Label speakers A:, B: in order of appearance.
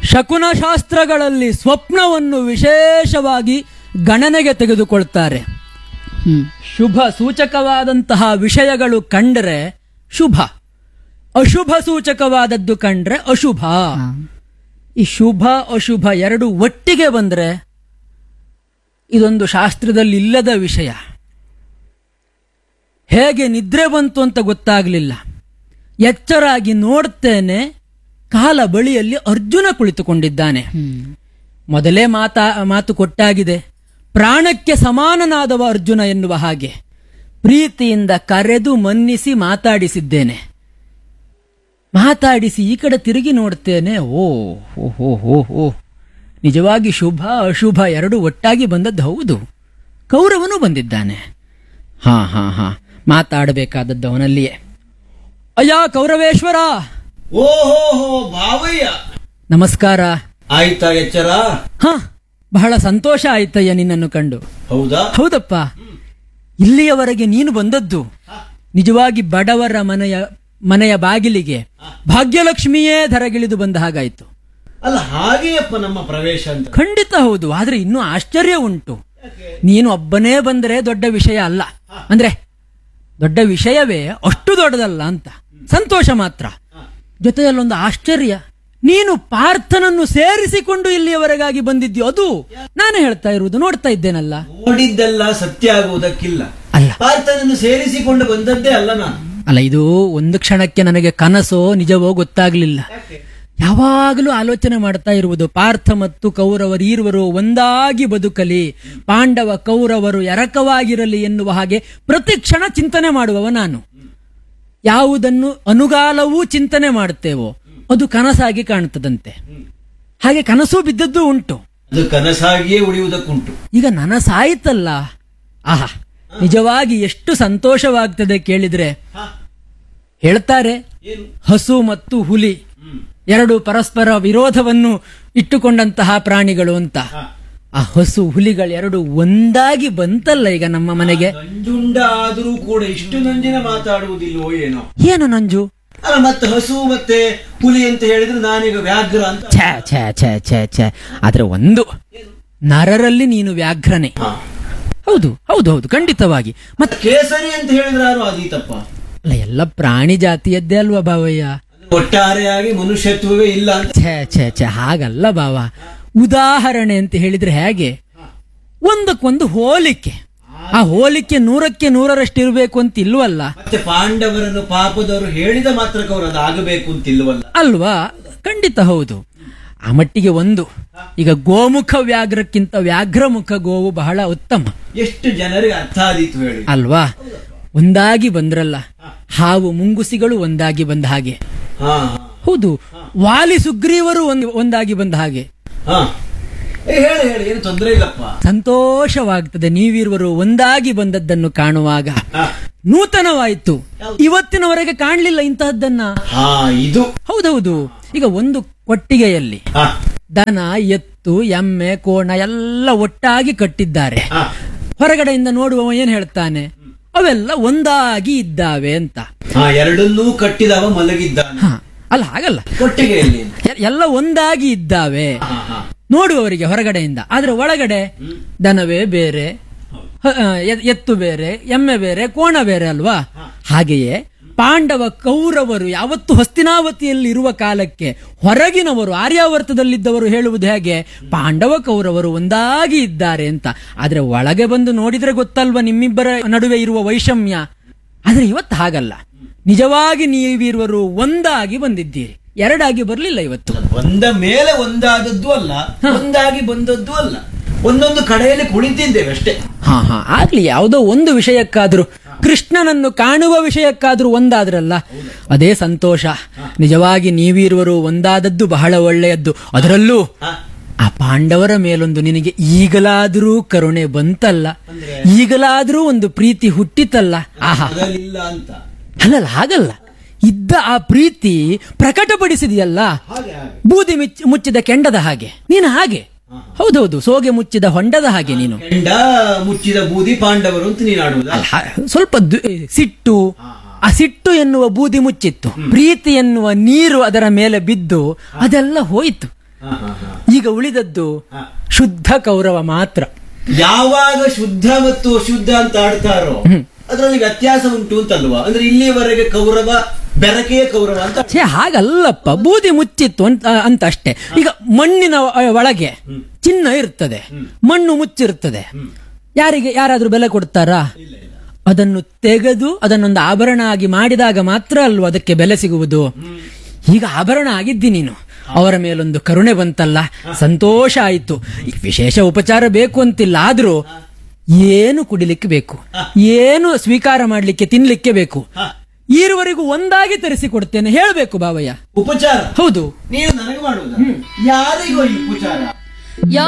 A: ಶಕುನಶಾಸ್ತ್ರಗಳಲ್ಲಿ ಸ್ವಪ್ನವನ್ನು ವಿಶೇಷವಾಗಿ ಗಣನೆಗೆ ತೆಗೆದುಕೊಳ್ತಾರೆ
B: ಹ್ಮ್
A: ಶುಭ ಸೂಚಕವಾದಂತಹ ವಿಷಯಗಳು ಕಂಡ್ರೆ ಶುಭ ಅಶುಭ ಸೂಚಕವಾದದ್ದು ಕಂಡ್ರೆ ಅಶುಭ
B: ಹಾ.
A: ಈ ಶುಭ ಅಶುಭ ಎರಡು ಒಟ್ಟಿಗೆ ಬಂದ್ರೆ ಇದೊಂದು ಶಾಸ್ತ್ರದಲ್ಲಿ ಇಲ್ಲದ ವಿಷಯ ಹೇಗೆ ನಿದ್ರೆ ಬಂತು ಅಂತ ಗೊತ್ತಾಗ್ಲಿಲ್ಲ ಎಚ್ಚರಾಗಿ ನೋಡ್ತೇನೆ ಕಾಲ ಬಳಿಯಲ್ಲಿ ಅರ್ಜುನ ಕುಳಿತುಕೊಂಡಿದ್ದಾನೆ
B: ಹ್ಮ್
A: ಮೊದಲೇ ಮಾತಾ ಮಾತು ಕೊಟ್ಟಾಗಿದೆ ಪ್ರಾಣಕ್ಕೆ ಸಮಾನನಾದವ ಅರ್ಜುನ ಎನ್ನುವ ಹಾಗೆ ಪ್ರೀತಿಯಿಂದ ಕರೆದು ಮನ್ನಿಸಿ ಮಾತಾಡಿಸಿದ್ದೇನೆ ಮಾತಾಡಿಸಿ ಈ ಕಡೆ ತಿರುಗಿ ನೋಡ್ತೇನೆ ಓ ಹೋ ಹೋ ಹೋ ಹೋ ನಿಜವಾಗಿ ಶುಭ ಅಶುಭ ಎರಡು ಒಟ್ಟಾಗಿ ಬಂದದ್ದು ಹೌದು ಕೌರವನು ಬಂದಿದ್ದಾನೆ ಹಾ ಹಾ ಹಾ ಮಾತಾಡಬೇಕಾದದ್ದು ಅವನಲ್ಲಿಯೇ ಅಯ್ಯ ಕೌರವೇಶ್ವರ
C: ಓಹೋ ಹೋ ಭಾವಯ್ಯ
A: ನಮಸ್ಕಾರ
C: ಆಯ್ತಾ ಎಚ್ಚರ
A: ಹ ಬಹಳ ಸಂತೋಷ ಆಯ್ತಯ್ಯ ನಿನ್ನನ್ನು ಕಂಡು
C: ಹೌದಾ
A: ಹೌದಪ್ಪ ಇಲ್ಲಿಯವರೆಗೆ ನೀನು ಬಂದದ್ದು ನಿಜವಾಗಿ ಬಡವರ ಮನೆಯ ಮನೆಯ ಬಾಗಿಲಿಗೆ ಭಾಗ್ಯಲಕ್ಷ್ಮಿಯೇ ಧರಗಿಳಿದು ಬಂದ ಹಾಗಾಯ್ತು
C: ಅಲ್ಲ ಹಾಗೆಯಪ್ಪ ನಮ್ಮ ಪ್ರವೇಶ ಅಂತ
A: ಖಂಡಿತ ಹೌದು ಆದ್ರೆ ಇನ್ನೂ ಆಶ್ಚರ್ಯ ಉಂಟು ನೀನು ಒಬ್ಬನೇ ಬಂದರೆ ದೊಡ್ಡ ವಿಷಯ ಅಲ್ಲ ಅಂದ್ರೆ ದೊಡ್ಡ ವಿಷಯವೇ ಅಷ್ಟು ದೊಡ್ಡದಲ್ಲ ಅಂತ ಸಂತೋಷ ಮಾತ್ರ ಜೊತೆಯಲ್ಲೊಂದು ಆಶ್ಚರ್ಯ ನೀನು ಪಾರ್ಥನನ್ನು ಸೇರಿಸಿಕೊಂಡು ಇಲ್ಲಿಯವರೆಗಾಗಿ ಬಂದಿದ್ಯೋ ಅದು ನಾನೇ ಹೇಳ್ತಾ ಇರುವುದು ನೋಡ್ತಾ ಇದ್ದೇನಲ್ಲ
C: ನೋಡಿದ್ದೆಲ್ಲ ಸತ್ಯ ಆಗುವುದಕ್ಕಿಲ್ಲ
A: ಅಲ್ಲ
C: ಪಾರ್ಥನನ್ನು ಸೇರಿಸಿಕೊಂಡು ಬಂದದ್ದೇ ಅಲ್ಲ ನಾನು
A: ಅಲ್ಲ ಇದು ಒಂದು ಕ್ಷಣಕ್ಕೆ ನನಗೆ ಕನಸೋ ನಿಜವೋ ಗೊತ್ತಾಗ್ಲಿಲ್ಲ ಯಾವಾಗಲೂ ಆಲೋಚನೆ ಮಾಡ್ತಾ ಇರುವುದು ಪಾರ್ಥ ಮತ್ತು ಕೌರವರು ಈರುವರು ಒಂದಾಗಿ ಬದುಕಲಿ ಪಾಂಡವ ಕೌರವರು ಎರಕವಾಗಿರಲಿ ಎನ್ನುವ ಹಾಗೆ ಪ್ರತಿ ಕ್ಷಣ ಚಿಂತನೆ ಮಾಡುವವ ನಾನು ಯಾವುದನ್ನು ಅನುಗಾಲವೂ ಚಿಂತನೆ ಮಾಡುತ್ತೇವೋ ಅದು ಕನಸಾಗಿ ಕಾಣುತ್ತದಂತೆ ಹಾಗೆ ಕನಸು ಬಿದ್ದದ್ದು ಉಂಟು
C: ಅದು ಕನಸಾಗಿಯೇ ಉಳಿಯುವುದಕ್ಕುಂಟು
A: ಈಗ ನನಸಾಯ್ತಲ್ಲ ಆಹಾ ನಿಜವಾಗಿ ಎಷ್ಟು ಸಂತೋಷವಾಗ್ತದೆ ಕೇಳಿದ್ರೆ
C: ಹ,
A: ಹೇಳ್ತಾರೆ
C: ಏನು
A: ಹಸು ಮತ್ತು ಹುಲಿ
C: ಹ್ಮ್.
A: ಎರಡು ಪರಸ್ಪರ ವಿರೋಧವನ್ನು ಇಟ್ಟುಕೊಂಡಂತಹ ಪ್ರಾಣಿಗಳು ಅಂತ
C: ಹ.
A: ಆ ಹಸು ಹುಲಿಗಳೆರಡು ಒಂದಾಗಿ ಬಂತಲ್ಲ ಈಗ ನಮ್ಮ ಮನೆಗೆ
C: ನಂಜುಂಡ ಆದರೂ ಕೂಡ ಇಷ್ಟು ನಂಜಿನ ಮಾತಾಡುವುದಿಲ್ವೋ ಏನೋ
A: ಏನು ನಂಜು
C: ಅಲ್ಲ ಮತ್ತೆ ಹಸು ಮತ್ತೆ ಹುಲಿ ಅಂತ ಹೇಳಿದ್ರೆ ನಾನೀಗ ವ್ಯಾಘ್ರ ಅಂತ
A: ಛೇ ಛೇ ಛೇ ಛೇ ಛೇ ಆದ್ರೆ ಒಂದು ನರರಲ್ಲಿ ನೀನು ವ್ಯಾಘ್ರನೆ
C: ಹ.
A: ಹೌದು ಹೌದು ಹೌದು ಖಂಡಿತವಾಗಿ ಮತ್ತೆ
C: ಕೇಸರಿ ಅಂತ ಹೇಳಿದ್ರೆ ಯಾರು ಆದೀತಪ್ಪ
A: ಅಲ್ಲ ಎಲ್ಲ ಪ್ರಾಣಿ ಜಾತಿಯದ್ದೇ ಅಲ್ವಾ ಬಾವಯ್ಯ
C: ಒಟ್ಟಾರೆಯಾಗಿ ಮನುಷ್ಯತ್ವವೇ ಇಲ್ಲ ಅಂತ
A: ಛೇ ಛೇ ಛೇ ಹಾಗಲ್ಲ ಬಾವ ಉದಾಹರಣೆ ಅಂತ ಹೇಳಿದ್ರೆ ಹೇಗೆ ಒಂದಕ್ಕೊಂದು ಹೋಲಿಕೆ ಆ ಹೋಲಿಕೆ ನೂರಕ್ಕೆ ನೂರರಷ್ಟು ಇರಬೇಕು ಅಂತ ಇಲ್ವಲ್ಲ
C: ಮತ್ತೆ ಪಾಂಡವರನ್ನು ಪಾಪದವರು ಹೇಳಿದ ಮಾತ್ರಕ್ಕೆ ಅವರು ಅದು ಆಗಬೇಕು ಅಂತಿಲ್ವಲ್ಲ
A: ಅಲ್ವಾ ಖಂಡಿತ ಹೌದು ಆ ಮಟ್ಟಿಗೆ ಒಂದು ಈಗ ಗೋಮುಖ ವ್ಯಾಘ್ರಕ್ಕಿಂತ ವ್ಯಾಘ್ರಮುಖ ಗೋವು ಬಹಳ ಉತ್ತಮ
C: ಎಷ್ಟು ಜನರಿಗೆ ಅರ್ಥ ಆದೀತು ಹೇಳಿ
A: ಅಲ್ವಾ ಒಂದಾಗಿ ಬಂದ್ರಲ್ಲ ಹಾವು ಮುಂಗುಸಿಗಳು ಒಂದಾಗಿ ಬಂದ ಹಾಗೆ
C: ಹಾ
A: ಹೌದು ವಾಲಿ ಸುಗ್ರೀವರು ಒಂದು ಒಂದಾಗಿ ಬಂದ ಹಾಗೆ
C: ಹಾ ಏ, ಹೇಳಿ ಹೇಳಿ ಏನು ತೊಂದರೆ ಇಲ್ಲಪ್ಪ
A: ಸಂತೋಷವಾಗ್ತದೆ ನೀವಿರುವರು ಒಂದಾಗಿ ಬಂದದ್ದನ್ನು ಕಾಣುವಾಗ
C: ಹಾ.
A: ನೂತನವಾಯಿತು ಇವತ್ತಿನವರೆಗೆ ಕಾಣಲಿಲ್ಲ ಇಂತಹದ್ದನ್ನ
C: ಹಾ ಇದು
A: ಹೌದೌದು ಈಗ ಒಂದು ಕೊಟ್ಟಿಗೆಯಲ್ಲಿ
C: ಹಾ
A: ದನ ಎತ್ತು ಎಮ್ಮೆ ಕೋಣ ಎಲ್ಲ ಒಟ್ಟಾಗಿ ಕಟ್ಟಿದ್ದಾರೆ
C: ಹಾ
A: ಹೊರಗಡೆಯಿಂದ ನೋಡುವವ ಏನ್ ಹೇಳ್ತಾನೆ ಅವೆಲ್ಲ ಒಂದಾಗಿ ಇದ್ದಾವೆ ಅಂತ
C: ಹಾ ಎರಡನ್ನೂ ಕಟ್ಟಿದವ ಮಲಗಿದ್ದಾನೆ
A: ಹ ಅಲ್ಲ ಹಾಗಲ್ಲ
C: ಕೊಟ್ಟಿಗೆಯಲ್ಲಿ
A: ಎ- ಎಲ್ಲ ಒಂದಾಗಿ ಇದ್ದಾವೆ
C: ಹಾ ಹಾ
A: ನೋಡುವವರಿಗೆ ಹೊರಗಡೆಯಿಂದ ಆದ್ರೆ ಒಳಗಡೆ ದನವೇ ಬೇರೆ ಹ- ಆ, ಎ- ಎತ್ತು ಬೇರೆ ಎಮ್ಮೆ ಬೇರೆ ಕೋಣ ಬೇರೆ ಅಲ್ವಾ ಹಾಗೆಯೇ ಪಾಂಡವ ಕೌರವರು ಯಾವತ್ತು ಹಸ್ತಿನಾವತಿಯಲ್ಲಿ ಇರುವ ಕಾಲಕ್ಕೆ ಹೊರಗಿನವರು ಆರ್ಯಾವರ್ತದಲ್ಲಿದ್ದವರು ಹೇಳುವುದು ಹೇಗೆ ಪಾಂಡವ ಕೌರವರು ಒಂದಾಗಿ ಇದ್ದಾರೆ ಅಂತ ಆದ್ರೆ ಒಳಗೆ ಬಂದು ನೋಡಿದ್ರೆ ಗೊತ್ತಲ್ವಾ ನಿಮ್ಮಿಬ್ಬರ ನಡುವೆ ಇರುವ ವೈಷಮ್ಯ ಆದ್ರೆ ಇವತ್ತು ಹಾಗಲ್ಲ ನಿಜವಾಗಿ ನೀವಿರುವರು ಒಂದಾಗಿ ಬಂದಿದ್ದೀರಿ ಎರಡಾಗಿ ಬರಲಿಲ್ಲ ಇವತ್ತು
C: ಬಂದ ಮೇಲೆ ಒಂದಾದದ್ದು ಅಲ್ಲ ಒಂದಾಗಿ ಬಂದದ್ದು ಅಲ್ಲ ಒಂದೊಂದು ಕಡೆಯಲ್ಲಿ ಕುಳಿತಿದ್ದೇವೆ ಅಷ್ಟೇ
A: ಹಾ ಹಾ ಆಗ್ಲಿ ಯಾವುದೋ ಒಂದು ವಿಷಯಕ್ಕಾದ್ರೂ ಕೃಷ್ಣನನ್ನು ಕಾಣುವ ವಿಷಯಕ್ಕಾದ್ರೂ ಒಂದಾದ್ರಲ್ಲ ಅದೇ ಸಂತೋಷ ನಿಜವಾಗಿ ನೀವಿರುವರು ಒಂದಾದದ್ದು ಬಹಳ ಒಳ್ಳೆಯದ್ದು ಅದರಲ್ಲೂ
C: ಹಾ
A: ಆ ಪಾಂಡವರ ಮೇಲೊಂದು ನಿನಗೆ ಈಗಲಾದರೂ ಕರುಣೆ ಬಂತಲ್ಲ ಈಗಲಾದರೂ ಒಂದು ಪ್ರೀತಿ ಹುಟ್ಟಿತಲ್ಲ ಆಹಾ
C: ಮೊದಲಿಲ್ಲ ಅಂತ
A: ಅಲ್ಲಲ್ಲ ಹಾಗಲ್ಲ ಇದ್ದ ಆ ಪ್ರೀತಿ ಪ್ರಕಟಪಡಿಸಿದೆಯಲ್ಲ
C: ಹಾಗೆ ಹಾಗೆ
A: ಬೂದಿ ಮಿಚ್- ಮುಚ್ಚಿದ ಕೆಂಡದ ಹಾಗೆ ನೀನು ಹಾಗೆ ಹೌದೌದು ಸೋಗೆ ಮುಚ್ಚಿದ ಹೊಂಡದ ಹಾಗೆ ನೀನು
C: ಕೆಂಡ ಮುಚ್ಚಿದ ಬೂದಿ ಪಾಂಡವರು ಅಂತ ನೀನು ಆಡುವುದಾ
A: ಅಲ್ಲ, ಹ- ಸ್ವಲ್ಪ ದು- ಸಿಟ್ಟು ಆ ಸಿಟ್ಟು ಎನ್ನುವ ಬೂದಿ ಮುಚ್ಚಿತ್ತು ಪ್ರೀತಿ ಎನ್ನುವ ನೀರು ಅದರ ಮೇಲೆ ಬಿದ್ದು ಅದೆಲ್ಲ ಹೋಯಿತು
C: ಹಾ, ಹಾ, ಹಾ.
A: ಈಗ ಉಳಿದದ್ದು
C: ಹಾ.
A: ಶುದ್ಧ ಕೌರವ ಮಾತ್ರ
C: ಯಾವಾಗ ಶುದ್ಧ ಮತ್ತು ಅಶುದ್ಧ ಅಂತ ಆಡ್ತಾರೋ ಅದರಲ್ಲಿ ವ್ಯತ್ಯಾಸ ಉಂಟು ಅಂತಲ್ವಾ ಅಂದ್ರೆ ಇಲ್ಲಿಯವರೆಗೆ ಕೌರವ ಬೆರಕೆಯ ಕೌರವ ಅಂತ
A: ಛೇ ಹಾಗಲ್ಲಪ್ಪ ಬೂದಿ ಮುಚ್ಚಿತ್ತು ಅಂತ ಅಂತ ಅಷ್ಟೇ ಈಗ ಮಣ್ಣಿನ ಒ- ಒಳಗೆ ಚಿನ್ನ ಇರ್ತದೆ ಮಣ್ಣು ಮುಚ್ಚಿರ್ತದೆ ಯಾರಿಗೆ ಯಾರಾದ್ರೂ ಬೆಲೆ ಕೊಡ್ತಾರಾ ಅದನ್ನು ತೆಗೆದು ಅದನ್ನೊಂದು ಆಭರಣ ಆಗಿ ಮಾಡಿದಾಗ ಮಾತ್ರ ಅಲ್ವಾ ಅದಕ್ಕೆ ಬೆಲೆ ಸಿಗುವುದು ಈಗ ಆಭರಣ ಆಗಿದ್ದಿ ನೀನು ಅವರ ಮೇಲೊಂದು ಕರುಣೆ ಬಂತಲ್ಲ ಸಂತೋಷ ಆಯಿತು ಈ ವಿಶೇಷ ಉಪಚಾರ ಬೇಕು ಅಂತಿಲ್ಲ ಆದ್ರೂ ಏನು ಕುಡಿಲಿಕ್ಕೆ ಬೇಕು ಏನು ಸ್ವೀಕಾರ ಮಾಡ್ಲಿಕ್ಕೆ ತಿನ್ಲಿಕ್ಕೆ ಬೇಕು ಈರುವರೆಗೂ ಒಂದಾಗಿ ತರಿಸಿ ಕೊಡ್ತೇನೆ ಹೇಳಬೇಕು ಬಾವಯ್ಯ
C: ಉಪಚಾರ
A: ಹೌದು
C: ನೀವು ನನಗೆ ಮಾಡುವುದ ಯಾರಿಗೋ ಈ ಉಪಚಾರ
B: ಯಾ